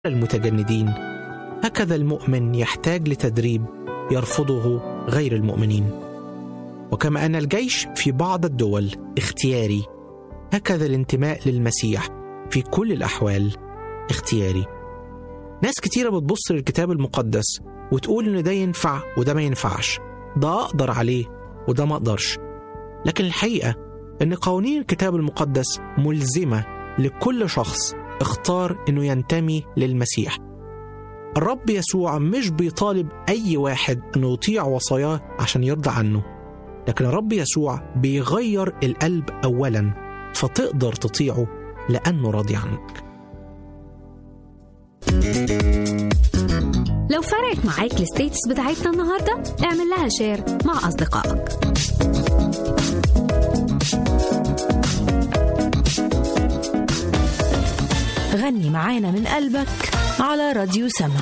المتجندين هكذا المؤمن يحتاج لتدريب يرفضه غير المؤمنين وكما ان الجيش في بعض الدول اختياري هكذا الانتماء للمسيح في كل الاحوال اختياري ناس كتيره بتبص للكتاب المقدس وتقول ان ده ينفع وده ما ينفعش ده اقدر عليه وده ما اقدرش لكن الحقيقه ان قوانين الكتاب المقدس ملزمه لكل شخص اختار انه ينتمي للمسيح الرب يسوع مش بيطالب اي واحد انه يطيع وصاياه عشان يرضى عنه لكن الرب يسوع بيغير القلب اولا فتقدر تطيعه لانه راضي عنك لو فرقت معاك الستيتس بتاعتنا النهارده اعمل لها شير مع اصدقائك غني معانا من قلبك على راديو سما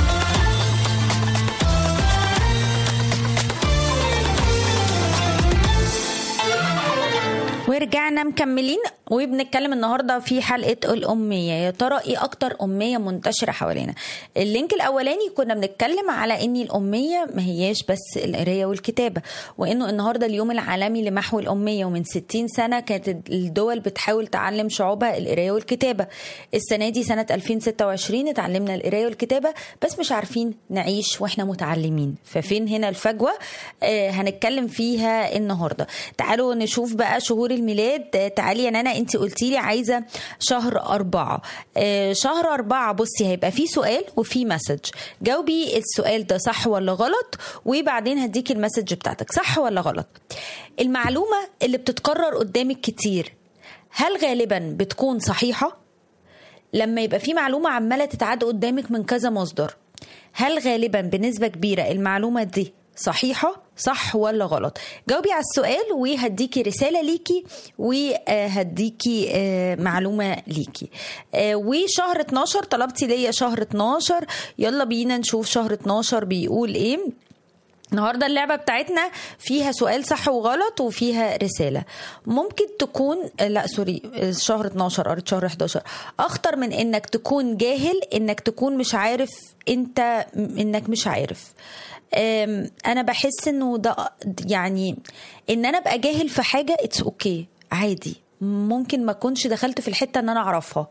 ورجعنا مكملين وبنتكلم النهارده في حلقه الاميه يا ترى ايه اكتر اميه منتشره حوالينا اللينك الاولاني كنا بنتكلم على ان الاميه ما هياش بس القرايه والكتابه وانه النهارده اليوم العالمي لمحو الاميه ومن 60 سنه كانت الدول بتحاول تعلم شعوبها القرايه والكتابه السنه دي سنه 2026 اتعلمنا القرايه والكتابه بس مش عارفين نعيش واحنا متعلمين ففين هنا الفجوه آه هنتكلم فيها النهارده تعالوا نشوف بقى شهور الميلاد آه تعالي يا نانا انت قلتي لي عايزه شهر أربعة آه شهر أربعة بصي هيبقى في سؤال وفي مسج جاوبي السؤال ده صح ولا غلط وبعدين هديكي المسج بتاعتك صح ولا غلط المعلومه اللي بتتكرر قدامك كتير هل غالبا بتكون صحيحه لما يبقى في معلومه عماله تتعاد قدامك من كذا مصدر هل غالبا بنسبه كبيره المعلومه دي صحيحة صح ولا غلط جاوبي على السؤال وهديكي رسالة ليكي وهديكي معلومة ليكي وشهر 12 طلبتي ليا شهر 12 يلا بينا نشوف شهر 12 بيقول ايه النهارده اللعبه بتاعتنا فيها سؤال صح وغلط وفيها رساله ممكن تكون لا سوري شهر 12 قريت شهر 11 اخطر من انك تكون جاهل انك تكون مش عارف انت انك مش عارف انا بحس انه ده يعني ان انا ابقى جاهل في حاجه اتس اوكي okay. عادي ممكن ما اكونش دخلت في الحته ان انا اعرفها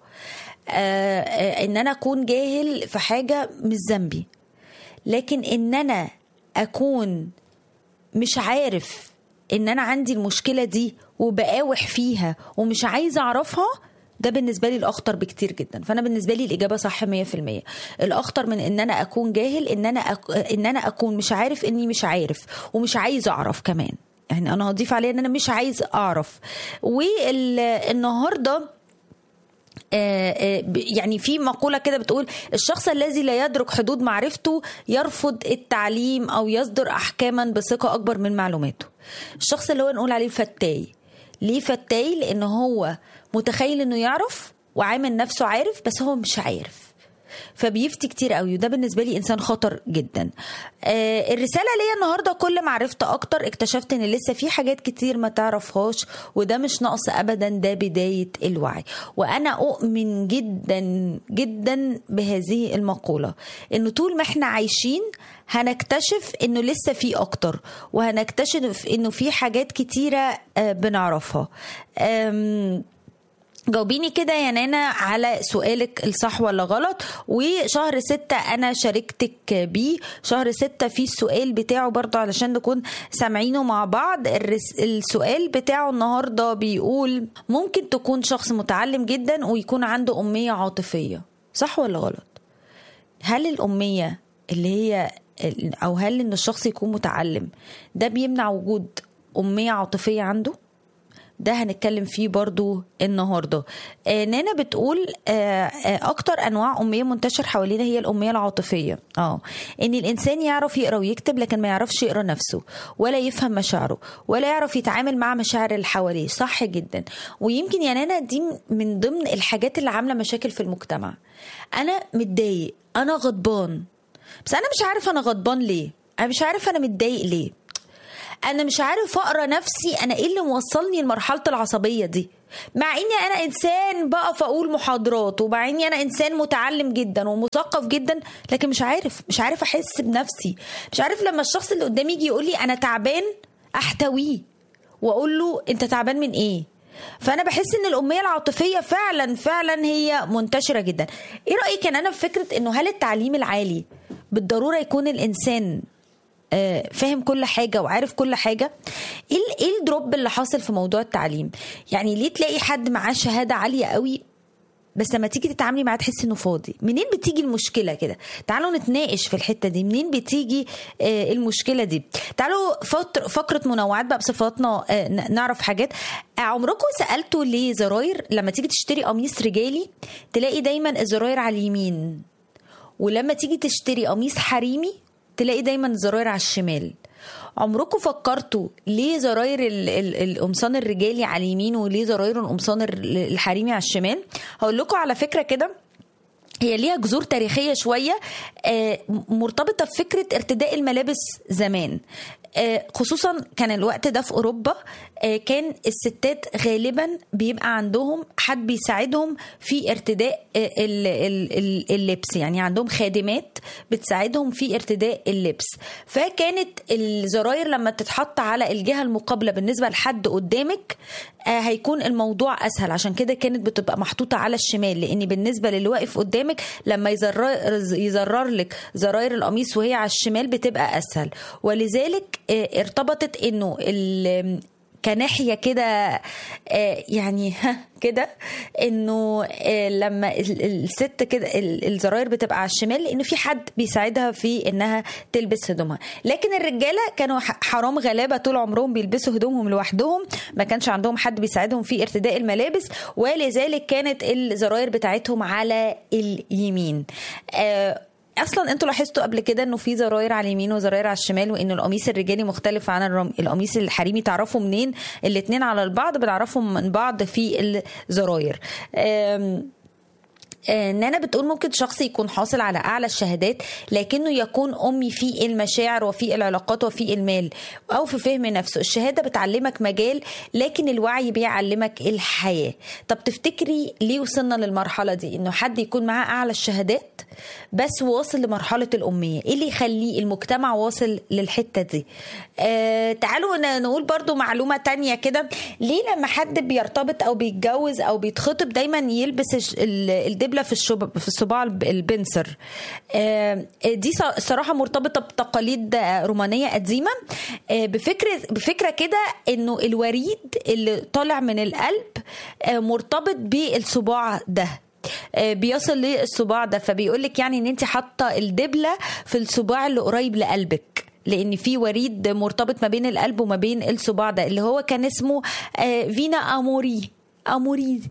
ان انا اكون جاهل في حاجه مش ذنبي لكن ان انا اكون مش عارف ان انا عندي المشكله دي وبقاوح فيها ومش عايزه اعرفها ده بالنسبه لي الاخطر بكتير جدا فانا بالنسبه لي الاجابه صح 100% الاخطر من ان انا اكون جاهل ان انا أك... ان انا اكون مش عارف اني مش عارف ومش عايز اعرف كمان يعني انا هضيف عليه ان انا مش عايز اعرف والنهارده يعني في مقولة كده بتقول الشخص الذي لا يدرك حدود معرفته يرفض التعليم أو يصدر أحكاما بثقة أكبر من معلوماته الشخص اللي هو نقول عليه فتاي ليه فتاي لأن هو متخيل أنه يعرف وعامل نفسه عارف بس هو مش عارف فبيفتي كتير قوي وده بالنسبه لي انسان خطر جدا آه الرساله ليا النهارده كل ما عرفت اكتر اكتشفت ان لسه في حاجات كتير ما تعرفهاش وده مش نقص ابدا ده بدايه الوعي وانا اؤمن جدا جدا بهذه المقوله انه طول ما احنا عايشين هنكتشف انه لسه في اكتر وهنكتشف انه في حاجات كتيره آه بنعرفها جاوبيني كده يا نانا على سؤالك الصح ولا غلط وشهر ستة أنا شاركتك بيه شهر ستة في السؤال بتاعه برضه علشان نكون سامعينه مع بعض السؤال بتاعه النهاردة بيقول ممكن تكون شخص متعلم جدا ويكون عنده أمية عاطفية صح ولا غلط هل الأمية اللي هي أو هل إن الشخص يكون متعلم ده بيمنع وجود أمية عاطفية عنده؟ ده هنتكلم فيه برضو النهارده آه نانا بتقول آه آه اكتر انواع اميه منتشر حوالينا هي الاميه العاطفيه اه ان الانسان يعرف يقرا ويكتب لكن ما يعرفش يقرا نفسه ولا يفهم مشاعره ولا يعرف يتعامل مع مشاعر اللي حواليه صح جدا ويمكن يا نانا دي من ضمن الحاجات اللي عامله مشاكل في المجتمع انا متضايق انا غضبان بس انا مش عارف انا غضبان ليه انا مش عارف انا متضايق ليه انا مش عارف اقرا نفسي انا ايه اللي موصلني لمرحله العصبيه دي مع اني انا انسان بقف اقول محاضرات ومع اني انا انسان متعلم جدا ومثقف جدا لكن مش عارف مش عارف احس بنفسي مش عارف لما الشخص اللي قدامي يجي يقول لي انا تعبان احتويه واقول له انت تعبان من ايه فانا بحس ان الاميه العاطفيه فعلا فعلا هي منتشره جدا ايه رايك ان انا في فكره انه هل التعليم العالي بالضروره يكون الانسان آه، فاهم كل حاجه وعارف كل حاجه ايه ال- ايه الدروب اللي حاصل في موضوع التعليم يعني ليه تلاقي حد معاه شهاده عاليه قوي بس لما تيجي تتعاملي معاه تحسي انه فاضي منين بتيجي المشكله كده تعالوا نتناقش في الحته دي منين بتيجي آه، المشكله دي تعالوا فطر فقره منوعات بقى بصفاتنا آه، ن- نعرف حاجات آه، عمركم سالتوا ليه زراير لما تيجي تشتري قميص رجالي تلاقي دايما الزراير على اليمين ولما تيجي تشتري قميص حريمي تلاقي دايما الزراير على الشمال عمركم فكرتوا ليه زراير ال- ال- القمصان الرجالي على اليمين وليه زراير القمصان ال- الحريمي على الشمال هقول لكم على فكره كده هي ليها جذور تاريخيه شويه آه، مرتبطه بفكره ارتداء الملابس زمان آه، خصوصا كان الوقت ده في اوروبا آه، كان الستات غالبا بيبقى عندهم حد بيساعدهم في ارتداء آه، ال- ال- ال- اللبس يعني عندهم خادمات بتساعدهم في ارتداء اللبس فكانت الزراير لما تتحط على الجهه المقابله بالنسبه لحد قدامك آه، هيكون الموضوع اسهل عشان كده كانت بتبقى محطوطه على الشمال لان بالنسبه للي واقف قدامك لما يزرر يزرر لك زراير القميص وهي على الشمال بتبقى اسهل ولذلك آه، ارتبطت انه ال- كناحيه كده آه، يعني ها كده انه آه، لما ال- الست كده ال- الزراير بتبقى على الشمال لانه في حد بيساعدها في انها تلبس هدومها لكن الرجاله كانوا ح- حرام غلابه طول عمرهم بيلبسوا هدومهم لوحدهم ما كانش عندهم حد بيساعدهم في ارتداء الملابس ولذلك كانت الزراير بتاعتهم على اليمين آه، اصلا انتوا لاحظتوا قبل كده انه في زراير على اليمين وزراير على الشمال وان القميص الرجالي مختلف عن الرم- القميص الحريمي تعرفوا منين الاتنين على البعض بنعرفهم من بعض في الزراير آم، آه، نانا بتقول ممكن شخص يكون حاصل على اعلى الشهادات لكنه يكون امي في المشاعر وفي العلاقات وفي المال او في فهم نفسه الشهاده بتعلمك مجال لكن الوعي بيعلمك الحياه طب تفتكري ليه وصلنا للمرحله دي انه حد يكون معاه اعلى الشهادات بس واصل لمرحله الاميه ايه اللي يخليه المجتمع واصل للحته دي آه تعالوا ن- نقول برضو معلومه تانية كده ليه لما حد بيرتبط او بيتجوز او بيتخطب دايما يلبس الش- ال- الدبله في الشب في الصباع الب- البنسر آه دي ص- صراحه مرتبطه بتقاليد آه، رومانيه قديمه آه بفكره بفكره كده انه الوريد اللي طالع من القلب آه مرتبط بالصباع ده آه، بيصل للصباع ده فبيقول لك يعني ان انت حاطه الدبله في الصباع اللي قريب لقلبك لان في وريد مرتبط ما بين القلب وما بين الصباع ده اللي هو كان اسمه آه، فينا اموري اموري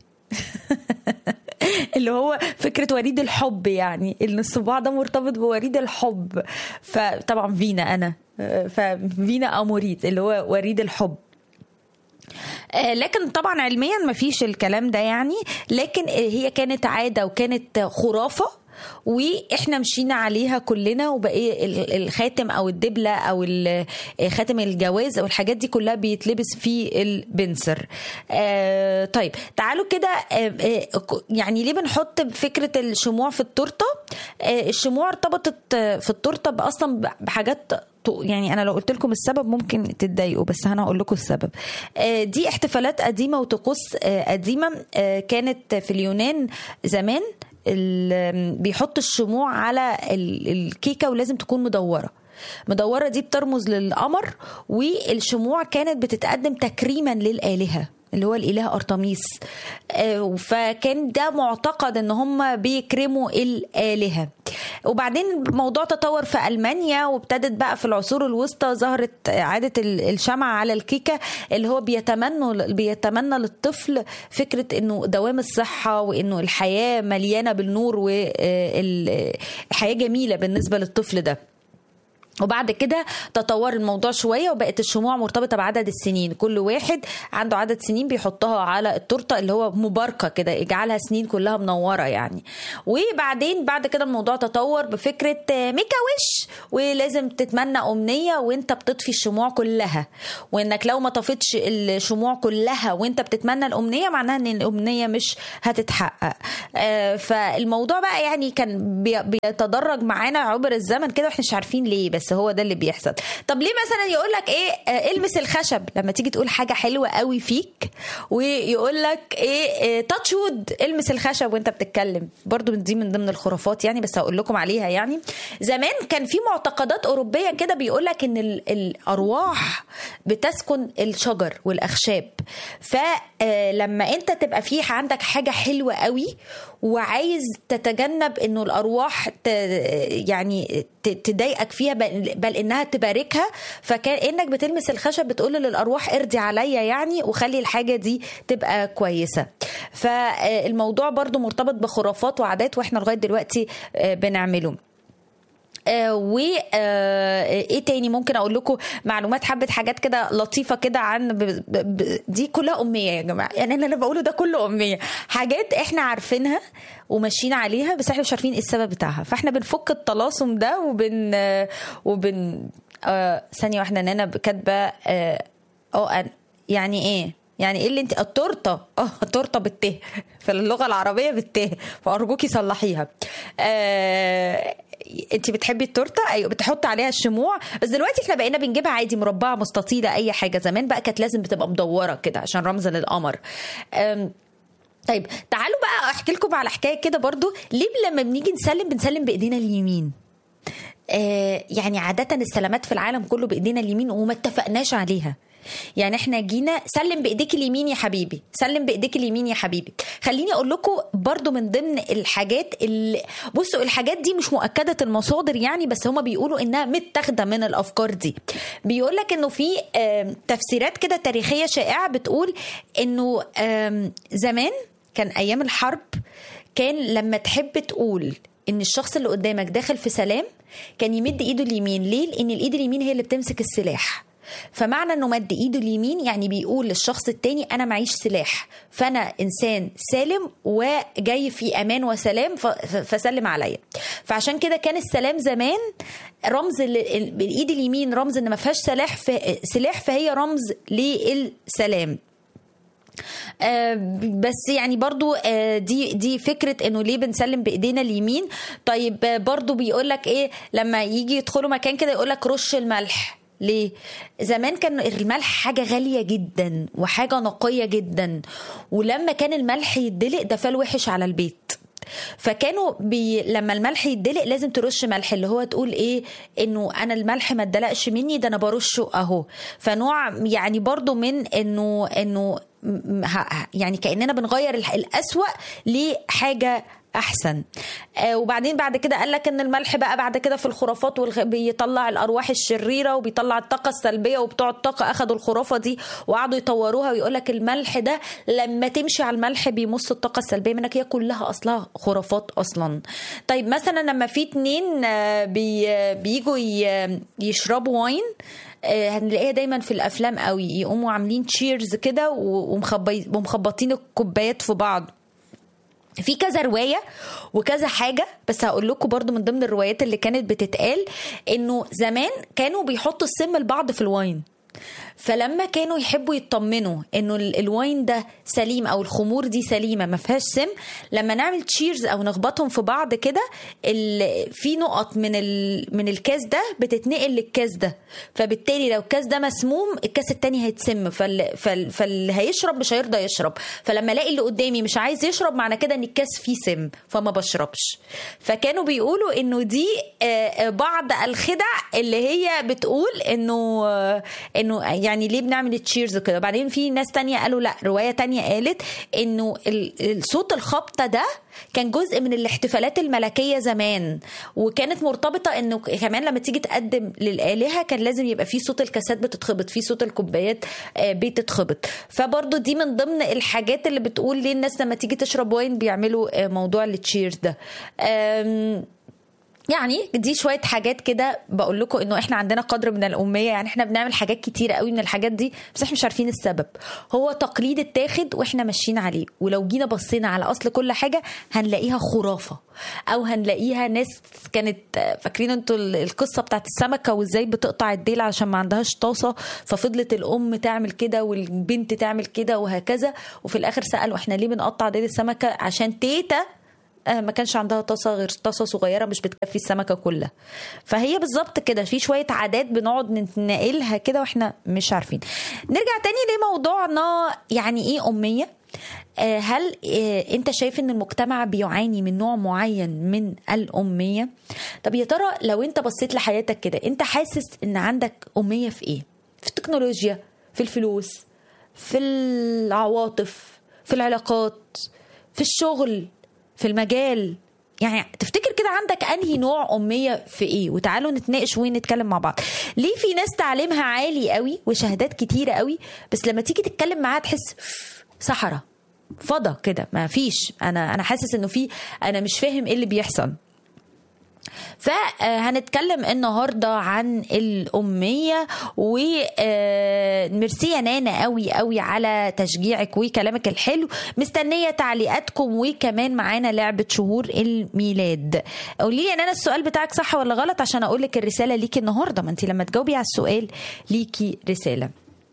اللي هو فكرة وريد الحب يعني ان الصباع ده مرتبط بوريد الحب فطبعا فينا انا آه، ففينا اموريت اللي هو وريد الحب آه، لكن طبعا علميا ما فيش الكلام ده يعني لكن آه، هي كانت عادة وكانت خرافة واحنا مشينا عليها كلنا وبقي ال- الخاتم او الدبله او ال- خاتم الجواز او الحاجات دي كلها بيتلبس في البنسر آه طيب تعالوا كده آه آه يعني ليه بنحط فكره الشموع في التورته آه الشموع ارتبطت آه، في التورته اصلا بحاجات تو- يعني انا لو قلت لكم السبب ممكن تتضايقوا بس انا هقول لكم السبب آه، دي احتفالات قديمه وطقوس آه، قديمه آه، كانت في اليونان زمان ال- بيحط الشموع على ال- الكيكه ولازم تكون مدوره مدوره دي بترمز للقمر والشموع كانت بتتقدم تكريما للالهه اللي هو الاله ارتميس آه، فكان ده معتقد ان هم بيكرموا الالهه وبعدين الموضوع تطور في المانيا وابتدت بقى في العصور الوسطى ظهرت عاده ال- الشمع على الكيكه اللي هو بيتمنوا بيتمنى للطفل فكره انه دوام الصحه وانه الحياه مليانه بالنور والحياه جميله بالنسبه للطفل ده وبعد كده تطور الموضوع شويه وبقت الشموع مرتبطه بعدد السنين كل واحد عنده عدد سنين بيحطها على التورته اللي هو مباركه كده يجعلها سنين كلها منوره يعني وبعدين بعد كده الموضوع تطور بفكره ميكا وش ولازم تتمنى امنيه وانت بتطفي الشموع كلها وانك لو ما طفيتش الشموع كلها وانت بتتمنى الامنيه معناها ان الامنيه مش هتتحقق آه، فالموضوع بقى يعني كان بي- بيتدرج معانا عبر الزمن كده واحنا مش عارفين ليه بس هو ده اللي بيحصل طب ليه مثلا يقول لك ايه آه، المس الخشب لما تيجي تقول حاجه حلوه قوي فيك ويقول لك ايه تاتش وود المس الخشب وانت بتتكلم برضو دي من ضمن الخرافات يعني بس هقول لكم عليها يعني زمان كان في معتقدات اوروبيه كده بيقول لك ان ال- الارواح بتسكن الشجر والاخشاب فلما انت تبقى في عندك حاجه حلوه قوي وعايز تتجنب انه الارواح ت يعني ت- تضايقك فيها بل, بل انها تباركها فكانك بتلمس الخشب بتقول للارواح ارضي عليا يعني وخلي الحاجه دي تبقى كويسه فالموضوع برضو مرتبط بخرافات وعادات واحنا لغايه دلوقتي آه، بنعمله آه و آه ايه تاني ممكن اقول لكم معلومات حبه حاجات كده لطيفه كده عن ب ب ب دي كلها اميه يا جماعه يعني اللي انا بقوله ده كله اميه حاجات احنا عارفينها وماشيين عليها بس احنا مش عارفين ايه السبب بتاعها فاحنا بنفك الطلاسم ده وبن آه وبن آه ثانيه واحده ان انا كاتبه اه آه، يعني ايه يعني ايه اللي انت التورته اه التورته بالته في اللغه العربيه بالته فارجوكي صلحيها آه انت بتحبي التورته ايوه بتحط عليها الشموع بس دلوقتي احنا بقينا بنجيبها عادي مربعه مستطيله اي حاجه زمان بقى كانت لازم بتبقى مدوره كده عشان رمز للقمر آم، طيب تعالوا بقى احكي لكم على حكايه كده برضو ليه لما بنيجي نسلم بنسلم بايدينا اليمين آه، يعني عادة السلامات في العالم كله بإيدينا اليمين وما اتفقناش عليها يعني احنا جينا سلم بايديك اليمين يا حبيبي سلم بايديك اليمين يا حبيبي خليني اقول لكم برضو من ضمن الحاجات اللي بصوا الحاجات دي مش مؤكده المصادر يعني بس هما بيقولوا انها متاخده من الافكار دي بيقول لك انه في آم، تفسيرات كده تاريخيه شائعه بتقول انه آم، زمان كان ايام الحرب كان لما تحب تقول ان الشخص اللي قدامك داخل في سلام كان يمد ايده اليمين ليه لان الايد اليمين هي اللي بتمسك السلاح فمعنى انه مد ايده اليمين يعني بيقول للشخص التاني انا معيش سلاح فانا انسان سالم وجاي في امان وسلام ف- ف- فسلم عليا فعشان كده كان السلام زمان رمز ال- ال- بالايد اليمين رمز ان ما فيهاش سلاح ف- سلاح فهي رمز للسلام آه، بس يعني برضو آه، دي دي فكره انه ليه بنسلم بايدينا اليمين طيب آه، برضو بيقول لك ايه لما يجي يدخلوا مكان كده يقول لك رش الملح ليه؟ زمان كان الملح حاجة غالية جدا وحاجة نقية جدا ولما كان الملح يدلق ده فال وحش على البيت فكانوا بي... لما الملح يدلق لازم ترش ملح اللي هو تقول ايه انه انا الملح ما اتدلقش مني ده انا برشه اهو فنوع يعني برضو من انه انه م- ه- يعني كاننا بنغير الح- الاسوأ لحاجه احسن آه وبعدين بعد كده قال لك ان الملح بقى بعد كده في الخرافات والغ... بيطلع الارواح الشريره وبيطلع الطاقه السلبيه وبتوع الطاقه اخدوا الخرافه دي وقعدوا يطوروها ويقول لك الملح ده لما تمشي على الملح بيمص الطاقه السلبيه منك هي كلها اصلها خرافات اصلا طيب مثلا لما في اتنين آه، بي... بيجوا ي... يشربوا واين آه، هنلاقيها دايما في الافلام قوي يقوموا عاملين تشيرز كده و- ومخبي- ومخبطين الكوبايات في بعض في كذا روايه وكذا حاجه بس هقول لكم برضو من ضمن الروايات اللي كانت بتتقال انه زمان كانوا بيحطوا السم لبعض في الواين فلما كانوا يحبوا يطمنوا انه ال- الواين ده سليم او الخمور دي سليمه ما فيهاش سم لما نعمل تشيرز او نخبطهم في بعض كده ال- في نقط من ال- من الكاس ده بتتنقل للكاس ده فبالتالي لو الكاس ده مسموم الكاس التاني هيتسم فال- فال- فاللي هيشرب مش هيرضى يشرب فلما الاقي اللي قدامي مش عايز يشرب معنى كده ان الكاس فيه سم فما بشربش فكانوا بيقولوا انه دي آه، آه، بعض الخدع اللي هي بتقول انه آه، انه يعني ليه بنعمل تشيرز كده بعدين في ناس تانية قالوا لا رواية تانية قالت انه ال- الصوت الخبطة ده كان جزء من الاحتفالات الملكية زمان وكانت مرتبطة انه كمان لما تيجي تقدم للآلهة كان لازم يبقى في صوت الكاسات بتتخبط في صوت الكوبايات آه، بتتخبط فبرضو دي من ضمن الحاجات اللي بتقول ليه الناس لما تيجي تشرب واين بيعملوا آه، موضوع التشيرز ده آم، يعني دي شويه حاجات كده بقول لكم انه احنا عندنا قدر من الاميه يعني احنا بنعمل حاجات كتيره قوي من الحاجات دي بس احنا مش عارفين السبب هو تقليد اتاخد واحنا ماشيين عليه ولو جينا بصينا على اصل كل حاجه هنلاقيها خرافه او هنلاقيها ناس كانت فاكرين انتوا القصه بتاعت السمكه وازاي بتقطع الديل عشان ما عندهاش طاسه ففضلت الام تعمل كده والبنت تعمل كده وهكذا وفي الاخر سالوا احنا ليه بنقطع ديل السمكه عشان تيتا ما كانش عندها طاسه غير طاسه صغيره مش بتكفي السمكه كلها فهي بالظبط كده في شويه عادات بنقعد ننقلها كده واحنا مش عارفين نرجع تاني لموضوعنا يعني ايه اميه هل انت شايف ان المجتمع بيعاني من نوع معين من الاميه طب يا ترى لو انت بصيت لحياتك كده انت حاسس ان عندك اميه في ايه في التكنولوجيا في الفلوس في العواطف في العلاقات في الشغل في المجال يعني تفتكر كده عندك انهي نوع اميه في ايه وتعالوا نتناقش ونتكلم مع بعض ليه في ناس تعليمها عالي قوي وشهادات كتيره قوي بس لما تيجي تتكلم معاها تحس صحراء فضى كده ما فيش انا انا حاسس انه في انا مش فاهم ايه اللي بيحصل فهنتكلم النهارده عن الاميه وميرسي يا نانا قوي قوي على تشجيعك وكلامك الحلو مستنيه تعليقاتكم وكمان معانا لعبه شهور الميلاد قولي لي يا نانا السؤال بتاعك صح ولا غلط عشان اقول لك الرساله ليكي النهارده ما انت لما تجاوبي على السؤال ليكي رساله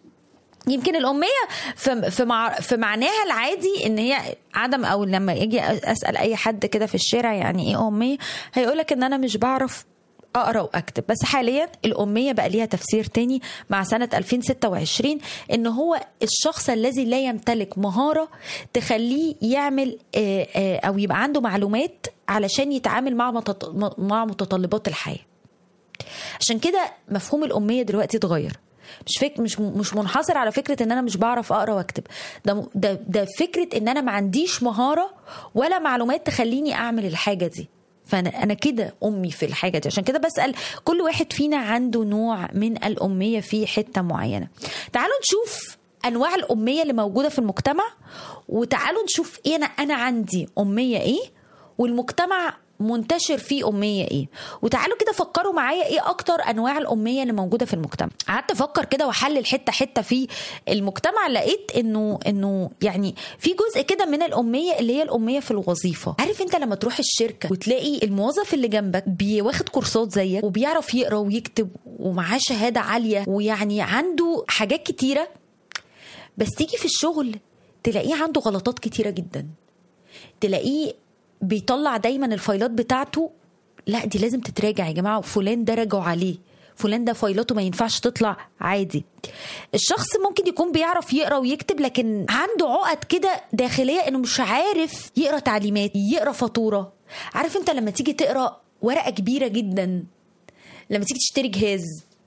يمكن الأمية في في, مع في معناها العادي إن هي عدم أو لما يجي أسأل أي حد كده في الشارع يعني إيه أمية هيقولك إن أنا مش بعرف اقرا واكتب بس حاليا الاميه بقى ليها تفسير تاني مع سنه 2026 ان هو الشخص الذي لا يمتلك مهاره تخليه يعمل او يبقى عنده معلومات علشان يتعامل مع مع متطلبات الحياه عشان كده مفهوم الاميه دلوقتي اتغير مش فك مش مش منحصر على فكره ان انا مش بعرف اقرا واكتب ده ده ده فكره ان انا ما عنديش مهاره ولا معلومات تخليني اعمل الحاجه دي فانا انا كده امي في الحاجه دي عشان كده بسال كل واحد فينا عنده نوع من الاميه في حته معينه تعالوا نشوف انواع الاميه اللي موجوده في المجتمع وتعالوا نشوف ايه انا انا عندي اميه ايه والمجتمع منتشر فيه أمية إيه وتعالوا كده فكروا معايا إيه أكتر أنواع الأمية اللي موجودة في المجتمع قعدت أفكر كده وأحلل حتة حتة في المجتمع لقيت إنه إنه يعني في جزء كده من الأمية اللي هي الأمية في الوظيفة عارف أنت لما تروح الشركة وتلاقي الموظف اللي جنبك بيواخد كورسات زيك وبيعرف يقرأ ويكتب ومعاه شهادة عالية ويعني عنده حاجات كتيرة بس تيجي في الشغل تلاقيه عنده غلطات كتيرة جدا تلاقيه بيطلع دايما الفايلات بتاعته لا دي لازم تتراجع يا جماعه وفلان ده راجعوا عليه فلان ده فايلاته ما ينفعش تطلع عادي الشخص ممكن يكون بيعرف يقرا ويكتب لكن عنده عقد كده داخليه انه مش عارف يقرا تعليمات يقرا فاتوره عارف انت لما تيجي تقرا ورقه كبيره جدا لما تيجي تشتري جهاز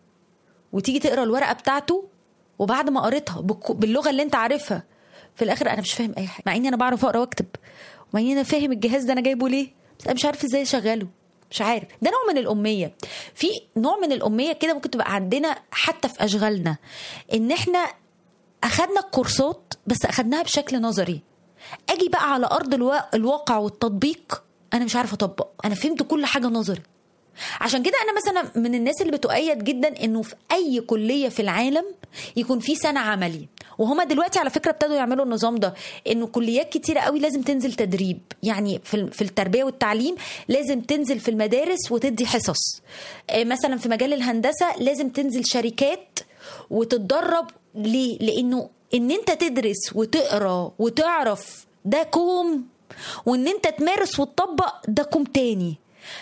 وتيجي تقرا الورقه بتاعته وبعد ما قريتها باللغه اللي انت عارفها في الاخر انا مش فاهم اي حاجه مع اني انا بعرف اقرا واكتب مع اني انا فاهم الجهاز ده انا جايبه ليه بس انا مش عارف ازاي اشغله مش عارف ده نوع من الاميه في نوع من الاميه كده ممكن تبقى عندنا حتى في اشغالنا ان احنا اخدنا الكورسات بس اخدناها بشكل نظري اجي بقى على ارض الوا... الواقع والتطبيق انا مش عارفه اطبق انا فهمت كل حاجه نظري عشان كده انا مثلا من الناس اللي بتؤيد جدا انه في اي كليه في العالم يكون في سنه عملي وهما دلوقتي على فكره ابتدوا يعملوا النظام ده انه كليات كتيره قوي لازم تنزل تدريب يعني في في التربيه والتعليم لازم تنزل في المدارس وتدي حصص مثلا في مجال الهندسه لازم تنزل شركات وتتدرب ليه لانه ان انت تدرس وتقرا وتعرف ده كوم وان انت تمارس وتطبق ده كوم تاني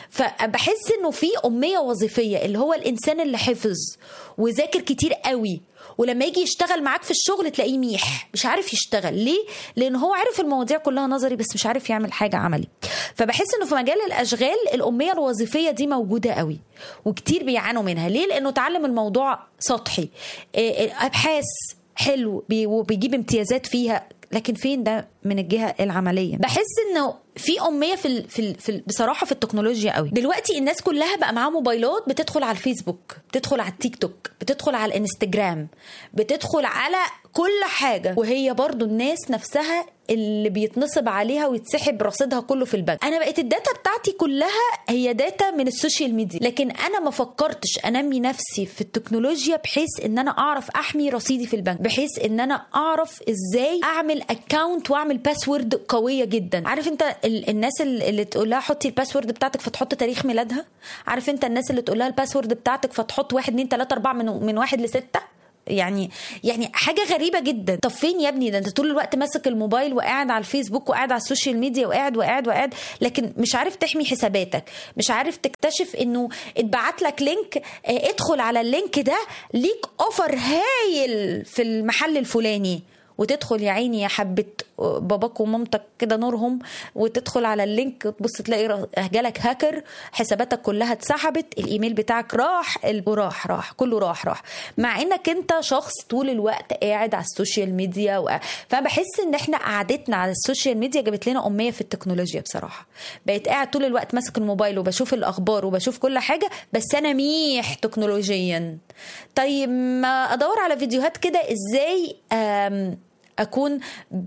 فبحس انه في اميه وظيفيه اللي هو الانسان اللي حفظ وذاكر كتير قوي ولما يجي يشتغل معاك في الشغل تلاقيه ميح مش عارف يشتغل ليه لان هو عارف المواضيع كلها نظري بس مش عارف يعمل حاجه عملي فبحس انه في مجال الاشغال الاميه الوظيفيه دي موجوده قوي وكتير بيعانوا منها ليه لانه اتعلم الموضوع سطحي ابحاث حلو وبيجيب امتيازات فيها لكن فين ده من الجهه العمليه بحس انه في اميه في ال في, ال في ال بصراحه في التكنولوجيا قوي دلوقتي الناس كلها بقى معاها موبايلات بتدخل على الفيسبوك بتدخل على التيك توك بتدخل على الانستجرام بتدخل على كل حاجه وهي برضو الناس نفسها اللي بيتنصب عليها ويتسحب رصيدها كله في البنك انا بقيت الداتا بتاعتي كلها هي داتا من السوشيال ميديا لكن انا ما فكرتش انمي نفسي في التكنولوجيا بحيث ان انا اعرف احمي رصيدي في البنك بحيث ان انا اعرف ازاي اعمل اكونت واعمل باسورد قويه جدا عارف انت ال- الناس اللي اللي تقول لها حطي الباسورد بتاعتك فتحط تاريخ ميلادها عارف انت الناس اللي تقول لها الباسورد بتاعتك فتحط واحد اتنين تلاته اربعه من من واحد لسته يعني يعني حاجه غريبه جدا طب فين يا ابني ده انت طول الوقت ماسك الموبايل وقاعد على الفيسبوك وقاعد على السوشيال ميديا وقاعد وقاعد وقاعد لكن مش عارف تحمي حساباتك مش عارف تكتشف انه اتبعت لك لينك اه، ادخل على اللينك ده ليك اوفر هايل في المحل الفلاني وتدخل يا عيني يا حبة باباك ومامتك كده نورهم وتدخل على اللينك تبص تلاقي ر- جالك هاكر حساباتك كلها اتسحبت الايميل بتاعك راح ال- راح راح كله راح راح مع انك انت شخص طول الوقت قاعد على السوشيال ميديا و... فبحس ان احنا قعدتنا على السوشيال ميديا جابت لنا اميه في التكنولوجيا بصراحه بقيت قاعد طول الوقت ماسك الموبايل وبشوف الاخبار وبشوف كل حاجه بس انا ميح تكنولوجيا طيب ما ادور على فيديوهات كده ازاي أم اكون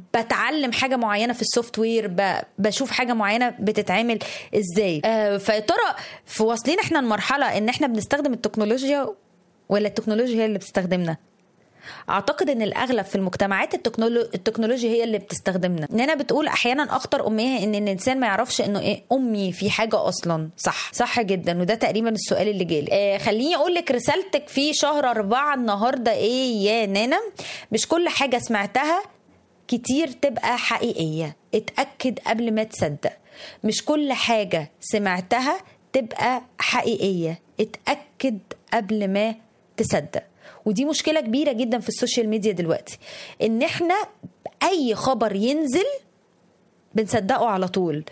بتعلم حاجه معينه في السوفت وير ب- بشوف حاجه معينه بتتعمل ازاي آه فيا ترى في واصلين احنا لمرحله ان احنا بنستخدم التكنولوجيا ولا التكنولوجيا هي اللي بتستخدمنا اعتقد ان الاغلب في المجتمعات التكنولو... التكنولوجيا هي اللي بتستخدمنا اننا بتقول احيانا اخطر اميه ان الانسان ما يعرفش انه ايه امي في حاجه اصلا صح صح جدا وده تقريبا السؤال اللي جالي آه خليني اقول لك رسالتك في شهر أربعة النهارده ايه يا نانا مش كل حاجه سمعتها كتير تبقى حقيقيه اتاكد قبل ما تصدق مش كل حاجه سمعتها تبقى حقيقيه اتاكد قبل ما تصدق ودي مشكله كبيره جدا في السوشيال ميديا دلوقتي ان احنا اي خبر ينزل بنصدقه على طول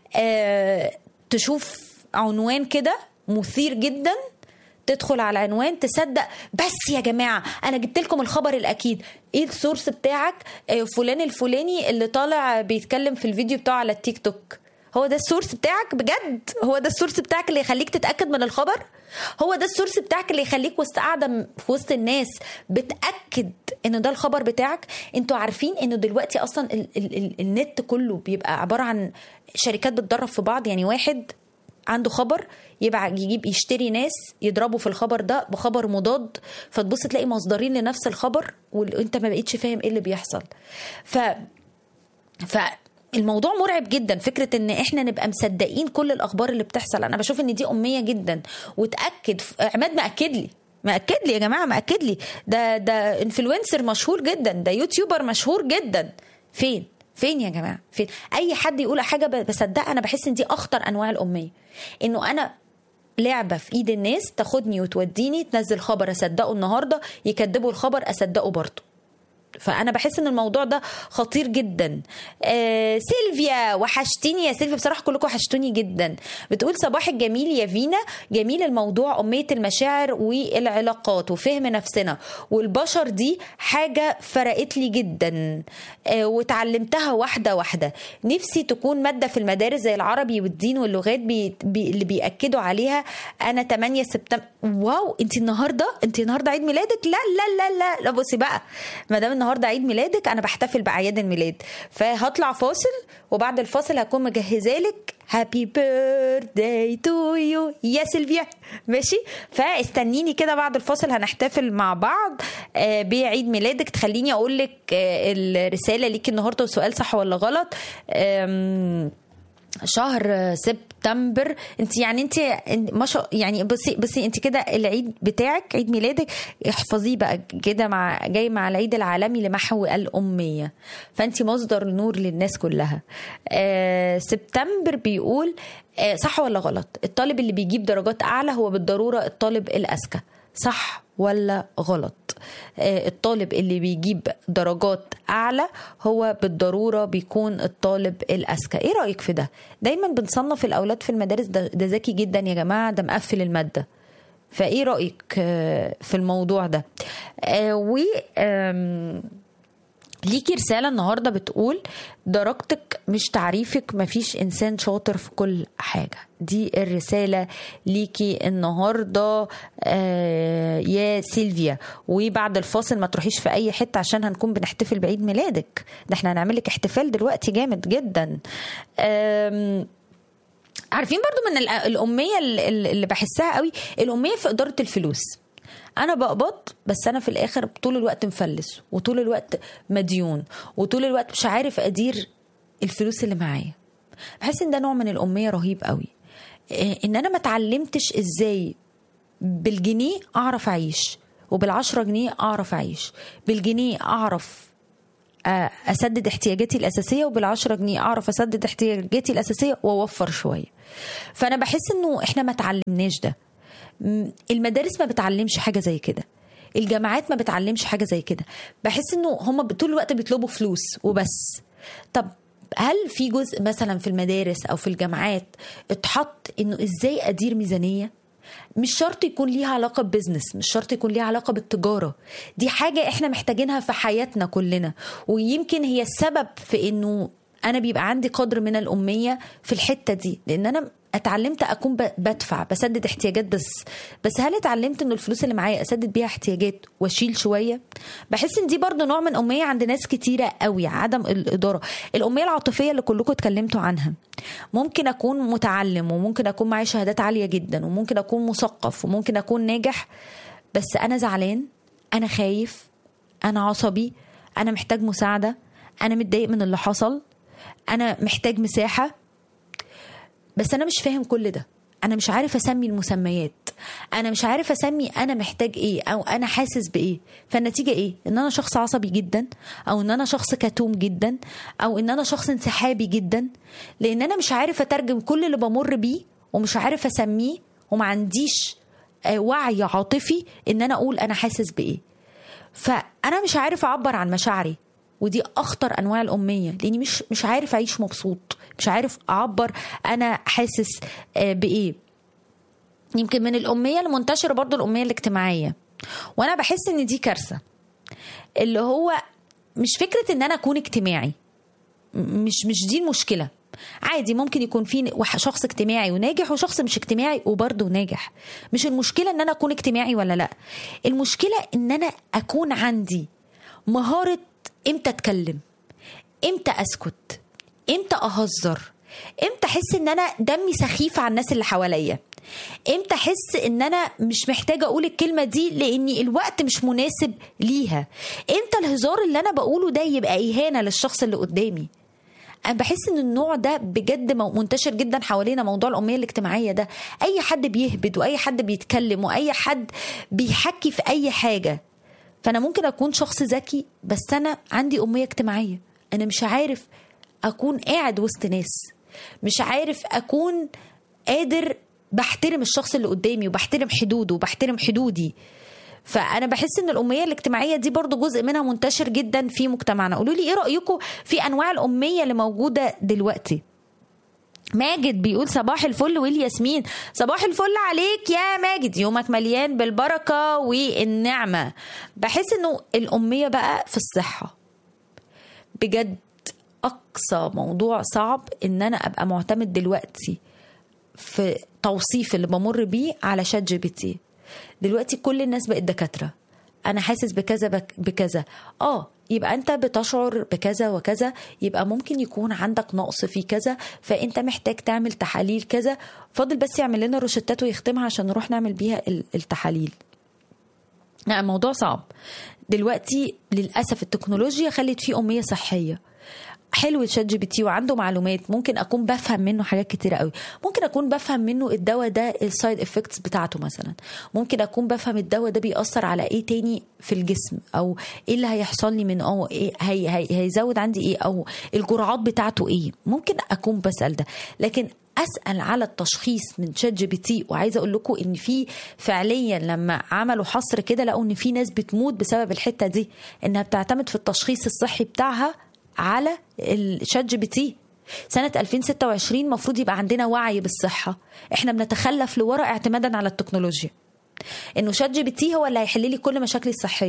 آه تشوف عنوان كده مثير جدا تدخل على عنوان تصدق بس يا جماعه انا جبت لكم الخبر الاكيد ايه السورس بتاعك آه فلان الفلاني اللي طالع بيتكلم في الفيديو بتاعه على التيك توك هو ده السورس بتاعك بجد هو ده السورس بتاعك اللي يخليك تتاكد من الخبر هو ده السورس بتاعك اللي يخليك وسط قاعده م- في وسط الناس بتاكد ان ده الخبر بتاعك انتوا عارفين انه دلوقتي اصلا ال ال ال النت كله بيبقى عباره عن شركات بتدرب في بعض يعني واحد عنده خبر يبقى يجيب يشتري ناس يضربوا في الخبر ده بخبر مضاد فتبص تلاقي مصدرين لنفس الخبر وانت ما بقيتش فاهم ايه اللي بيحصل ف فالموضوع مرعب جدا فكره ان احنا نبقى مصدقين كل الاخبار اللي بتحصل انا بشوف ان دي اميه جدا وتاكد عماد مأكد لي مأكد لي يا جماعه مأكد لي ده ده انفلونسر مشهور جدا ده يوتيوبر مشهور جدا فين فين يا جماعه فين اي حد يقول حاجه ب- بصدقها انا بحس ان دي اخطر انواع الاميه انه انا لعبه في ايد الناس تاخدني وتوديني تنزل خبر اصدقه النهارده يكذبوا الخبر اصدقه برضه فانا بحس ان الموضوع ده خطير جدا آه سيلفيا وحشتيني يا سيلفيا بصراحه كلكم وحشتوني جدا بتقول صباح الجميل يا فينا جميل الموضوع اميه المشاعر والعلاقات وفهم نفسنا والبشر دي حاجه فرقت لي جدا آه وتعلمتها واحده واحده نفسي تكون ماده في المدارس زي العربي والدين واللغات بي بي اللي بياكدوا عليها انا 8 سبتمبر واو انت النهارده انت النهارده عيد ميلادك لا لا لا لا لا بصي بقى ما دام النهارده عيد ميلادك انا بحتفل باعياد الميلاد فهطلع فاصل وبعد الفاصل هكون مجهزه لك هابي بيرثداي تو يو يا سيلفيا ماشي فاستنيني كده بعد الفاصل هنحتفل مع بعض آه، بعيد ميلادك تخليني اقول لك آه، الرساله ليكي النهارده وسؤال صح ولا غلط آم، شهر سبتمبر انت يعني انت ما شاء يعني بصي بصي انت كده العيد بتاعك عيد ميلادك احفظيه بقى كده مع جاي مع العيد العالمي لمحو الاميه فانت مصدر نور للناس كلها آه سبتمبر بيقول آه صح ولا غلط الطالب اللي بيجيب درجات اعلى هو بالضروره الطالب الاذكى صح ولا غلط آه، الطالب اللي بيجيب درجات اعلى هو بالضروره بيكون الطالب الاذكى ايه رايك في ده دايما بنصنف الاولاد في المدارس ده, ده ذكي جدا يا جماعه ده مقفل الماده فايه رايك آه، في الموضوع ده آه، و آم، ليكي رسالة النهاردة بتقول درجتك مش تعريفك مفيش إنسان شاطر في كل حاجة دي الرسالة ليكي النهاردة آه يا سيلفيا وبعد الفاصل ما تروحيش في أي حتة عشان هنكون بنحتفل بعيد ميلادك ده احنا هنعمل لك احتفال دلوقتي جامد جدا آم عارفين برضو من ال- الأمية اللي اللي بحسها قوي الأمية في إدارة الفلوس انا بقبض بس انا في الاخر طول الوقت مفلس وطول الوقت مديون وطول الوقت مش عارف ادير الفلوس اللي معايا بحس ان ده نوع من الاميه رهيب قوي إيه، ان انا ما اتعلمتش ازاي بالجنيه اعرف اعيش وبالعشرة جنيه اعرف اعيش بالجنيه اعرف آه، اسدد احتياجاتي الاساسيه وبالعشرة جنيه اعرف اسدد احتياجاتي الاساسيه واوفر شويه فانا بحس انه احنا ما تعلمناش ده م- المدارس ما بتعلمش حاجه زي كده الجامعات ما بتعلمش حاجه زي كده بحس انه هم طول الوقت بيطلبوا فلوس وبس طب هل في جزء مثلا في المدارس او في الجامعات اتحط انه ازاي ادير ميزانيه مش شرط يكون ليها علاقة ببزنس مش شرط يكون ليها علاقة بالتجارة دي حاجة احنا محتاجينها في حياتنا كلنا ويمكن هي السبب في انه انا بيبقى عندي قدر من الامية في الحتة دي لان انا اتعلمت اكون ب- بدفع بسدد احتياجات بس بس هل اتعلمت ان الفلوس اللي معايا اسدد بيها احتياجات واشيل شويه بحس ان دي برضو نوع من اميه عند ناس كتيره قوي عدم الاداره الاميه العاطفيه اللي كلكم اتكلمتوا عنها ممكن اكون متعلم وممكن اكون معايا شهادات عاليه جدا وممكن اكون مثقف وممكن اكون ناجح بس انا زعلان انا خايف انا عصبي انا محتاج مساعده انا متضايق من اللي حصل انا محتاج مساحه بس انا مش فاهم كل ده انا مش عارف اسمي المسميات انا مش عارف اسمي انا محتاج ايه او انا حاسس بايه فالنتيجه ايه ان انا شخص عصبي جدا او ان انا شخص كتوم جدا او ان انا شخص انسحابي جدا لان انا مش عارف اترجم كل اللي بمر بيه ومش عارف اسميه وما عنديش آه، وعي عاطفي ان انا اقول انا حاسس بايه فانا مش عارف اعبر عن مشاعري ودي اخطر انواع الاميه لاني مش مش عارف اعيش مبسوط مش عارف اعبر انا حاسس آه، بايه يمكن من الاميه المنتشره برضو الاميه الاجتماعيه وانا بحس ان دي كارثه اللي هو مش فكره ان انا اكون اجتماعي م- مش مش دي المشكله عادي ممكن يكون في وح- شخص اجتماعي وناجح وشخص مش اجتماعي وبرضه ناجح مش المشكله ان انا اكون اجتماعي ولا لا المشكله ان انا اكون عندي مهاره امتى اتكلم امتى اسكت امتى اهزر امتى احس ان انا دمي سخيف على الناس اللي حواليا امتى احس ان انا مش محتاجه اقول الكلمه دي لاني الوقت مش مناسب ليها امتى الهزار اللي انا بقوله ده يبقى اهانه للشخص اللي قدامي انا بحس ان النوع ده بجد مو- منتشر جدا حوالينا موضوع الاميه الاجتماعيه ده اي حد بيهبد واي حد بيتكلم واي حد بيحكي في اي حاجه فانا ممكن اكون شخص ذكي بس انا عندي اميه اجتماعيه انا مش عارف اكون قاعد وسط ناس مش عارف اكون قادر بحترم الشخص اللي قدامي وبحترم حدوده وبحترم حدودي فانا بحس ان الاميه الاجتماعيه دي برضو جزء منها منتشر جدا في مجتمعنا قولوا لي ايه رايكم في انواع الاميه اللي موجوده دلوقتي ماجد بيقول صباح الفل والياسمين صباح الفل عليك يا ماجد يومك مليان بالبركة والنعمة بحس انه الأمية بقى في الصحة بجد أقصى موضوع صعب ان أنا أبقى معتمد دلوقتي في توصيف اللي بمر بيه على شات جي بي تي دلوقتي كل الناس بقت دكاتره انا حاسس بكذا بك بكذا اه يبقى انت بتشعر بكذا وكذا يبقى ممكن يكون عندك نقص في كذا فانت محتاج تعمل تحاليل كذا فاضل بس يعمل لنا روشتات ويختمها عشان نروح نعمل بيها ال- التحاليل لا الموضوع صعب دلوقتي للاسف التكنولوجيا خلت فيه اميه صحيه حلو الشات جي بي تي وعنده معلومات ممكن اكون بفهم منه حاجات كتيره قوي ممكن اكون بفهم منه الدواء ده السايد افكتس بتاعته مثلا ممكن اكون بفهم الدواء ده بيأثر على ايه تاني في الجسم او ايه اللي هيحصل لي من اه ايه هي هي هيزود عندي ايه او الجرعات بتاعته ايه ممكن اكون بسأل ده لكن اسال على التشخيص من شات جي بي تي وعايزه اقول لكم ان في فعليا لما عملوا حصر كده لقوا ان في ناس بتموت بسبب الحته دي انها بتعتمد في التشخيص الصحي بتاعها على الشات جي بي تي سنة 2026 المفروض يبقى عندنا وعي بالصحة احنا بنتخلف لورا اعتمادا على التكنولوجيا انه شات جي بي تي هو اللي هيحل لي كل مشاكلي الصحية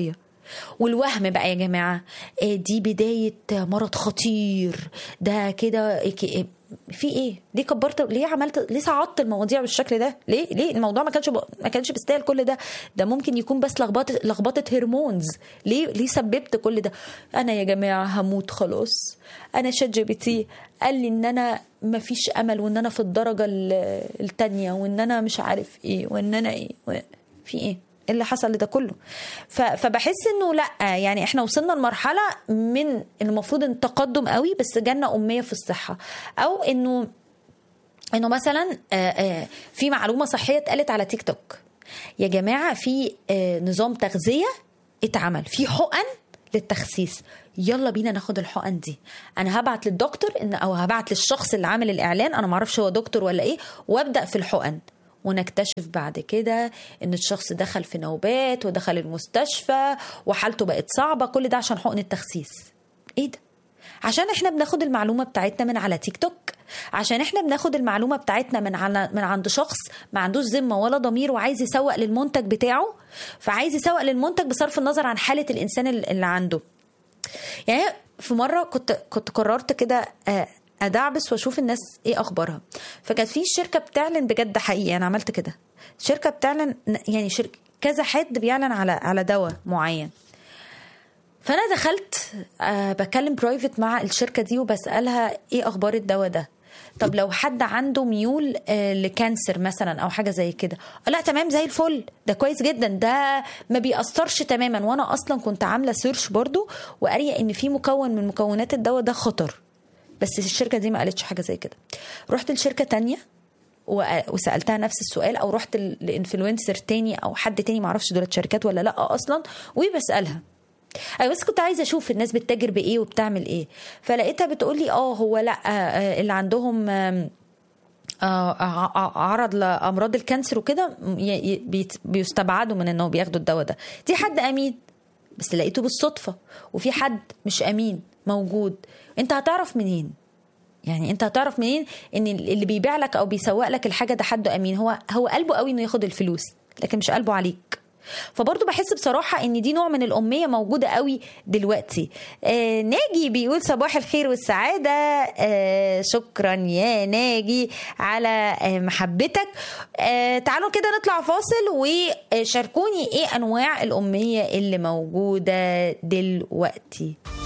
والوهم بقى يا جماعه آه، دي بدايه مرض خطير ده كده إيه- في ايه ليه كبرت ليه عملت ليه صعدت المواضيع بالشكل ده ليه ليه الموضوع ما كانش ب... ما كانش بيستاهل كل ده ده ممكن يكون بس لخبطه لخبطه هرمونز ليه ليه سببت كل ده انا يا جماعه هموت خلاص انا شات جي بي تي قال لي ان انا ما فيش امل وان انا في الدرجه ال- التانية وان انا مش عارف ايه وان انا ايه و... في ايه إيه اللي حصل لده كله ف- فبحس انه لا يعني احنا وصلنا لمرحله من المفروض ان تقدم قوي بس جالنا اميه في الصحه او انه انه مثلا آه، آه، في معلومه صحيه اتقالت على تيك توك يا جماعه في آه، نظام تغذيه اتعمل في حقن للتخسيس يلا بينا ناخد الحقن دي انا هبعت للدكتور ان او هبعت للشخص اللي عامل الاعلان انا معرفش هو دكتور ولا ايه وابدا في الحقن ونكتشف بعد كده ان الشخص دخل في نوبات ودخل المستشفى وحالته بقت صعبه كل ده عشان حقن التخسيس ايه ده عشان احنا بناخد المعلومه بتاعتنا من على تيك توك عشان احنا بناخد المعلومه بتاعتنا من على من عند شخص ما عندوش ذمه ولا ضمير وعايز يسوق للمنتج بتاعه فعايز يسوق للمنتج بصرف النظر عن حاله الانسان اللي عنده يعني في مره كنت كنت قررت كده آه، ادعبس واشوف الناس ايه اخبارها فكانت في شركه بتعلن بجد حقيقي انا عملت كده شركه بتعلن يعني شركه كذا حد بيعلن على على دواء معين فانا دخلت أه بكلم برايفت مع الشركه دي وبسالها ايه اخبار الدواء ده طب لو حد عنده ميول آه، لكانسر مثلا او حاجه زي كده آه، لا تمام زي الفل ده كويس جدا ده ما بيأثرش تماما وانا اصلا كنت عامله سيرش برضو وقاريه ان في مكون من مكونات الدواء ده خطر بس الشركه دي ما قالتش حاجه زي كده رحت لشركه تانية و- وسالتها نفس السؤال او رحت ل- لانفلونسر تاني او حد تاني معرفش دولت شركات ولا لا اصلا وبسالها ايوه بس كنت عايزه اشوف الناس بتتاجر بايه وبتعمل ايه فلقيتها بتقول لي اه هو لا آه، اللي عندهم آم، آه، ع- ع- عرض لامراض الكانسر وكده ي- ي- بيت- بيستبعدوا من انهم بياخدوا الدواء ده دي حد امين بس لقيته بالصدفه وفي حد مش امين موجود انت هتعرف منين يعني انت هتعرف منين ان اللي بيبيع لك او بيسوق لك الحاجه ده حد امين هو هو قلبه قوي انه ياخد الفلوس لكن مش قلبه عليك فبرضه بحس بصراحة ان دي نوع من الأمية موجودة قوي دلوقتي آه ناجي بيقول صباح الخير والسعادة آه شكرا يا ناجي على آه محبتك آه تعالوا كده نطلع فاصل وشاركوني ايه أنواع الأمية اللي موجودة دلوقتي